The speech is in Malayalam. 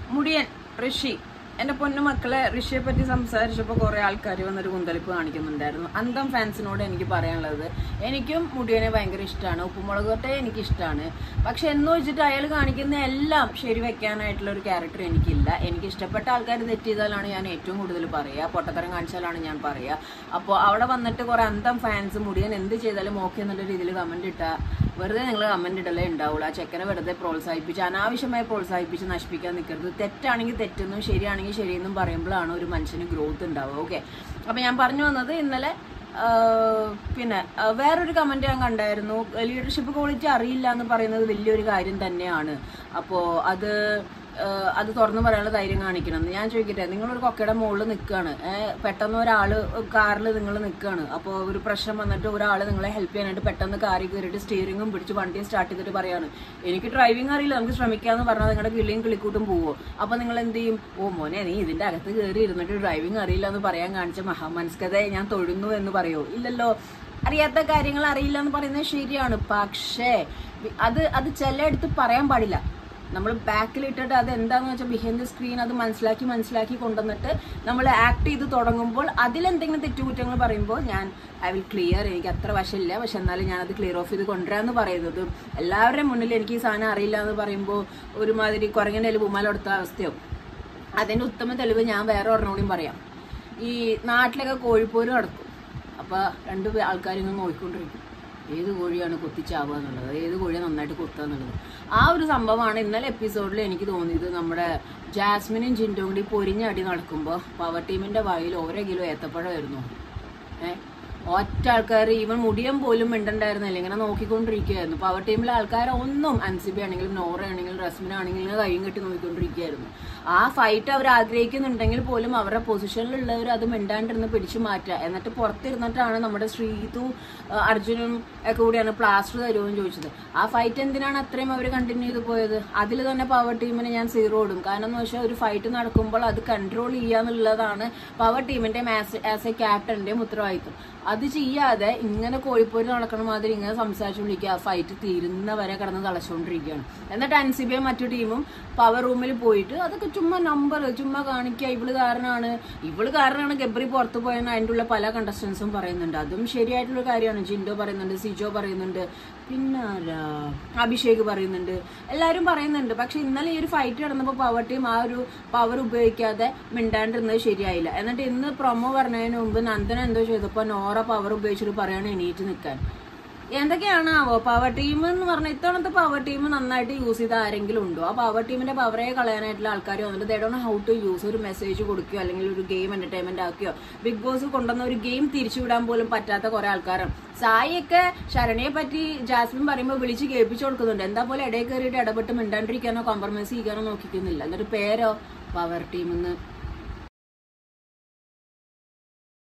മുടിയൻ ഋഷി എന്റെ പൊന്നു മക്കളെ ഋഷിയെ പറ്റി സംസാരിച്ചപ്പോൾ കുറെ ആൾക്കാർ വന്നൊരു കുന്തളിപ്പ് കാണിക്കുന്നുണ്ടായിരുന്നു അന്തം ഫാൻസിനോട് എനിക്ക് പറയാനുള്ളത് എനിക്കും മുടിയനെ ഭയങ്കര ഇഷ്ടമാണ് ഉപ്പുമുളക് തൊട്ടേ എനിക്ക് ഇഷ്ടമാണ് പക്ഷെ എന്ന് വെച്ചിട്ട് അയാൾ കാണിക്കുന്ന എല്ലാം ശരി വെക്കാനായിട്ടുള്ള ഒരു ക്യാരക്ടർ എനിക്കില്ല എനിക്ക് ഇഷ്ടപ്പെട്ട ആൾക്കാർ തെറ്റ് ചെയ്താലാണ് ഞാൻ ഏറ്റവും കൂടുതൽ പറയുക പൊട്ടത്തരം കാണിച്ചാലാണ് ഞാൻ പറയുക അപ്പോൾ അവിടെ വന്നിട്ട് കുറെ അന്തം ഫാൻസ് മുടിയൻ എന്ത് ചെയ്താലും ഓക്കെ എന്നുള്ള രീതിയിൽ കമന്റ് ഇട്ടാ വെറുതെ നിങ്ങൾ കമന്റ് ഇടലേ ഉണ്ടാവുള്ളൂ ആ ചെക്കനെ വെറുതെ പ്രോത്സാഹിപ്പിച്ച് അനാവശ്യമായി പ്രോത്സാഹിപ്പിച്ച് നശിപ്പിക്കാൻ നിൽക്കരുത് തെറ്റാണെങ്കിൽ തെറ്റെന്നും ശരിയാണെങ്കിൽ ശരിയെന്നും പറയുമ്പോഴാണ് ഒരു മനുഷ്യന് ഗ്രോത്ത് ഉണ്ടാവുക ഓക്കെ അപ്പൊ ഞാൻ പറഞ്ഞു വന്നത് ഇന്നലെ ആ, പിന്നെ ആ, വേറൊരു കമന്റ് ഞാൻ കണ്ടായിരുന്നു ലീഡർഷിപ്പ് ക്വാളിറ്റി അറിയില്ല എന്ന് പറയുന്നത് വലിയൊരു കാര്യം തന്നെയാണ് അപ്പോൾ അത് ആ, അത് തുറന്നു പറയാനുള്ള ധൈര്യം കാണിക്കണം എന്ന് ഞാൻ ചോദിക്കട്ടെ നിങ്ങളൊരു കൊക്കയുടെ മുകളിൽ നിൽക്കുകയാണ് പെട്ടെന്ന് ഒരാൾ കാറിൽ നിങ്ങൾ നിൽക്കുകയാണ് അപ്പോൾ ഒരു പ്രശ്നം വന്നിട്ട് ഒരാൾ നിങ്ങളെ ഹെൽപ്പ് ചെയ്യാനായിട്ട് പെട്ടെന്ന് കാറിൽ കയറിയിട്ട് സ്റ്റിയറിംഗും പിടിച്ച് വണ്ടി സ്റ്റാർട്ട് ചെയ്തിട്ട് പറയാണ് എനിക്ക് ഡ്രൈവിംഗ് അറിയില്ല നമുക്ക് ശ്രമിക്കാന്ന് പറഞ്ഞാൽ നിങ്ങളുടെ കിളിയും കിളിക്കൂട്ടും പോവോ അപ്പൊ നിങ്ങൾ എന്ത് ചെയ്യും ഓ മോനെ നീ ഇതിന്റെ അകത്ത് കയറി ഇരുന്നിട്ട് ഡ്രൈവിംഗ് അറിയില്ല എന്ന് പറയാൻ കാണിച്ച മഹാമനസ്കതയെ ഞാൻ തൊഴുന്നു എന്ന് പറയോ ഇല്ലല്ലോ അറിയാത്ത കാര്യങ്ങൾ അറിയില്ല എന്ന് പറയുന്നത് ശരിയാണ് പക്ഷേ അത് അത് ചിലയിടത്ത് പറയാൻ പാടില്ല നമ്മൾ ബാക്കിൽ ഇട്ടിട്ട് അത് എന്താന്ന് വെച്ചാൽ ബിഹൈൻഡ് ദ സ്ക്രീൻ അത് മനസ്സിലാക്കി മനസ്സിലാക്കി കൊണ്ടുവന്നിട്ട് നമ്മൾ ആക്ട് ചെയ്ത് തുടങ്ങുമ്പോൾ അതിലെന്തെങ്കിലും തെറ്റുകുറ്റങ്ങൾ പറയുമ്പോൾ ഞാൻ ഐ വിൽ ക്ലിയർ എനിക്ക് അത്ര വശമില്ല പക്ഷെ എന്നാലും ഞാൻ അത് ക്ലിയർ ഓഫ് ചെയ്ത് കൊണ്ടുവരാന്ന് പറയുന്നത് എല്ലാവരുടെയും മുന്നിൽ എനിക്ക് ഈ സാധനം അറിയില്ല എന്ന് പറയുമ്പോൾ ഒരുമാതിരി കുരങ്ങൻ്റെ പൂമാല കൊടുത്ത അവസ്ഥയോ അതിന്റെ ഉത്തമ തെളിവ് ഞാൻ വേറെ ഒരെണ്ണോടും പറയാം ഈ നാട്ടിലൊക്കെ കോഴിപ്പോര് നടക്കും അപ്പൊ രണ്ട് ആൾക്കാർ ഇങ്ങനെ നോക്കിക്കൊണ്ടിരിക്കും ഏത് കോഴിയാണ് കൊത്തിച്ചാവുക എന്നുള്ളത് ഏത് കോഴിയാണ് നന്നായിട്ട് കൊത്തുക എന്നുള്ളത് ആ ഒരു സംഭവമാണ് ഇന്നലെ എപ്പിസോഡിൽ എനിക്ക് തോന്നിയത് നമ്മുടെ ജാസ്മിനും ജിൻഡും കൂടി പൊരിഞ്ഞടി നടക്കുമ്പോൾ പവർ ടീമിന്റെ വായിൽ ഓരോ കിലോ ഏത്തപ്പഴമായിരുന്നു ഏഹ് ഒറ്റ ആൾക്കാർ ഈവൻ മുടിയം പോലും മിണ്ടണ്ടായിരുന്നില്ല ഇങ്ങനെ നോക്കിക്കൊണ്ടിരിക്കുകയായിരുന്നു പവർ ടീമിലെ ആൾക്കാരെ ഒന്നും അൻസിബി ആണെങ്കിലും നോറ ആണെങ്കിലും റസ്മിന ആണെങ്കിലും ഇങ്ങനെ കൈയും കെട്ടി നോക്കിക്കൊണ്ടിരിക്കുകയായിരുന്നു ആ ഫൈറ്റ് അവർ ആഗ്രഹിക്കുന്നുണ്ടെങ്കിൽ പോലും അവരുടെ പൊസിഷനിലുള്ളവർ അത് മിണ്ടാണ്ടിരുന്ന് പിടിച്ചു മാറ്റുക എന്നിട്ട് പുറത്തിരുന്നിട്ടാണ് നമ്മുടെ ശ്രീതു ആ, അർജുനും ഒക്കെ കൂടിയാണ് പ്ലാസ്റ്റർ തരുമെന്ന് ചോദിച്ചത് ആ ഫൈറ്റ് എന്തിനാണ് അത്രയും അവർ കണ്ടിന്യൂ ചെയ്ത് പോയത് അതിൽ തന്നെ പവർ ടീമിന് ഞാൻ സീറോ ഇടും കാരണം എന്ന് വെച്ചാൽ ഒരു ഫൈറ്റ് നടക്കുമ്പോൾ അത് കൺട്രോൾ ചെയ്യാന്നുള്ളതാണ് പവർ ടീമിന്റെ ആസ് എ ക്യാപ്റ്റന്റെയും ഉത്തരവാദിത്വം അത് ചെയ്യാതെ ഇങ്ങനെ കോഴിപ്പോര് നടക്കണ മാതിരി ഇങ്ങനെ സംസാരിച്ചുകൊണ്ടിരിക്കുക ഫൈറ്റ് തീരുന്നവരെ കിടന്ന് തളച്ചുകൊണ്ടിരിക്കുകയാണ് എന്നിട്ട് അൻസിബിയും മറ്റു ടീമും പവർ റൂമിൽ പോയിട്ട് അതൊക്കെ ചുമ്മാ നമ്പർ ചുമ്മാ കാണിക്കുക ഇവള് കാരണമാണ് ഇവള് കാരണമാണ് ഗബ്രി പുറത്തു പോയെന്ന് അതിൻ്റെ ഉള്ള പല കണ്ടസ്റ്റൻസും പറയുന്നുണ്ട് അതും ശരിയായിട്ടുള്ള കാര്യമാണ് ജിൻഡോ പറയുന്നുണ്ട് സിജോ പറയുന്നുണ്ട് പിന്നെ ആരാ? അഭിഷേക് പറയുന്നുണ്ട് എല്ലാവരും പറയുന്നുണ്ട് പക്ഷെ ഇന്നലെ ഈ ഒരു ഫൈറ്റ് നടന്നപ്പോൾ പവർ ടീം ആ ഒരു പവർ ഉപയോഗിക്കാതെ മിണ്ടാണ്ടിരുന്നത് ശരിയായില്ല എന്നിട്ട് ഇന്ന് പ്രൊമോ പറഞ്ഞതിന് മുമ്പ് നന്ദന എന്തോ ചെയ്തപ്പോൾ നോറ പവർ ഉപയോഗിച്ചിട്ട് പറയാണ് എണീറ്റ് നിൽക്കാൻ എന്തൊക്കെയാണ് ആവോ പവർ ടീം എന്ന് പറഞ്ഞാൽ ഇത്തവണത്തെ പവർ ടീം നന്നായിട്ട് യൂസ് ചെയ്ത ആരെങ്കിലും ഉണ്ടോ ആ പവർ ടീമിന്റെ പവറെ കളയാനായിട്ടുള്ള ആൾക്കാർ വന്നിട്ട് they don't how to use ഒരു മെസ്സേജ് കൊടുക്കുകയോ അല്ലെങ്കിൽ ഒരു ഗെയിം എന്റർടൈൻമെന്റ് ആക്കുകയോ ബിഗ് ബോസ് കൊണ്ടുവന്ന ഒരു ഗെയിം തിരിച്ചുവിടാൻ പോലും പറ്റാത്ത കുറെ ആൾക്കാരാണ് സായിയൊക്കെ ശരണിയെ പറ്റി ജാസ്മിൻ പറയുമ്പോൾ വിളിച്ച് കേൾപ്പിച്ചു കൊടുക്കുന്നുണ്ട് എന്താ പോലെ ഇടയിൽ കയറിയിട്ട് ഇടപെട്ട് മിണ്ടാണ്ടിരിക്കാനോ കോംപ്രമൈസ് ചെയ്യാനോ നോക്കിക്കുന്നില്ല എന്നിട്ട് പേരോ പവർ ടീം എന്ന്